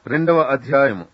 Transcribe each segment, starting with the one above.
రెండవ అధ్యాయము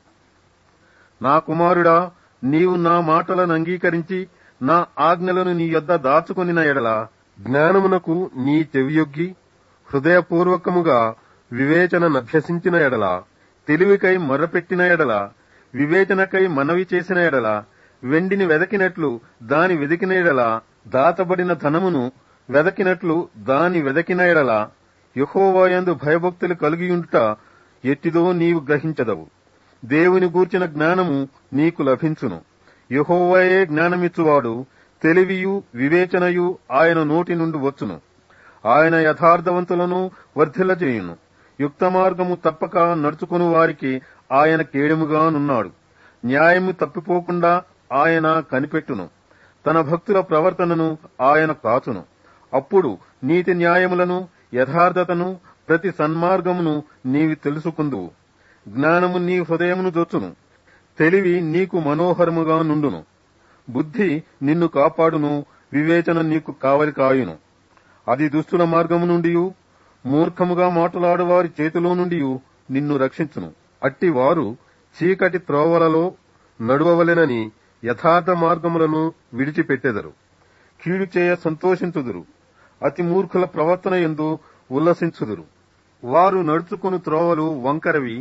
నా కుమారుడా నీవు నా మాటలను అంగీకరించి నా ఆజ్ఞలను నీ యొద్ద దాచుకొనిన ఎడల జ్ఞానమునకు నీ చెవియొగ్గి హృదయపూర్వకముగా వివేచన నభ్యసించిన ఎడల తెలివికై మొర్రపెట్టిన ఎడల వివేచనకై మనవి చేసిన ఎడల వెండిని వెదకినట్లు దాని వెదికిన ఎడల దాచబడిన ధనమును వెదకినట్లు దాని వెదకిన ఎడల యహోవాయందు భయభక్తులు కలిగియుండుట ఎట్టిదో నీవు గ్రహించదవు దేవుని గూర్చిన జ్ఞానము నీకు లభించును యహోవాయే జ్ఞానమిచ్చువాడు తెలివియు వివేచనయు ఆయన నోటి నుండి వచ్చును ఆయన యథార్థవంతులను వర్ధిల్లజేయును యుక్త మార్గము తప్పక నడుచుకుని వారికి ఆయన కేడముగానున్నాడు న్యాయము తప్పిపోకుండా ఆయన కనిపెట్టును తన భక్తుల ప్రవర్తనను ఆయన కాచును అప్పుడు నీతి న్యాయములను యథార్థతను ప్రతి సన్మార్గమును నీవి తెలుసుకుందువు జ్ఞానము నీ హృదయమును దొచ్చును తెలివి నీకు మనోహరముగా నుండును బుద్ధి నిన్ను కాపాడును వివేచన నీకు కావలి కాయును అది దుస్తుల మార్గము నుండి మూర్ఖముగా మాట్లాడు వారి చేతిలో నుండి నిన్ను రక్షించును అట్టి వారు చీకటి త్రోవలలో నడువవలెనని యథార్థ మార్గములను విడిచిపెట్టెదరు కీడు చేయ సంతోషించుదురు అతి మూర్ఖుల ప్రవర్తన ఎందు ఉల్లసించుదురు వారు నడుచుకుని త్రోవలు వంకరవి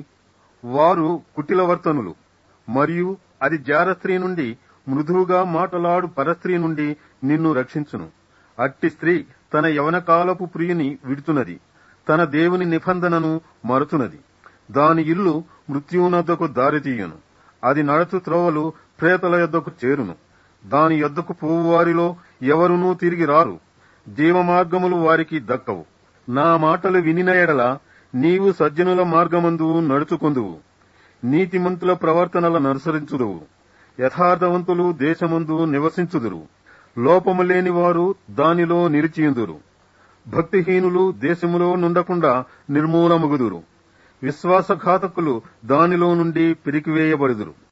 వారు కుటిలవర్తనులు మరియు అది జారస్త్రీ నుండి మృదువుగా మాటలాడు పరస్త్రీ నుండి నిన్ను రక్షించును అట్టి స్త్రీ తన యవనకాలపు ప్రియుని విడుతున్నది తన దేవుని నిబంధనను మరుచున్నది దాని ఇల్లు మృత్యునద్దకు దారితీయును అది నడచు త్రోవలు ప్రేతల యొద్దకు చేరును దాని యొద్దకు పోవు వారిలో ఎవరునూ తిరిగి రారు జీవమార్గములు వారికి దక్కవు నా మాటలు వినిన ఎడల నీవు సజ్జనుల మార్గమందు నడుచుకుందువు నీతిమంతుల ప్రవర్తనల ననుసరించుదువు యథార్థవంతులు దేశమందు నివసించుదురు లోపము లేని వారు దానిలో నిలిచియుందురు భక్తిహీనులు దేశములో నుండకుండా నిర్మూలముగుదురు విశ్వాసఘాతకులు దానిలో నుండి పిరికివేయబడుదురు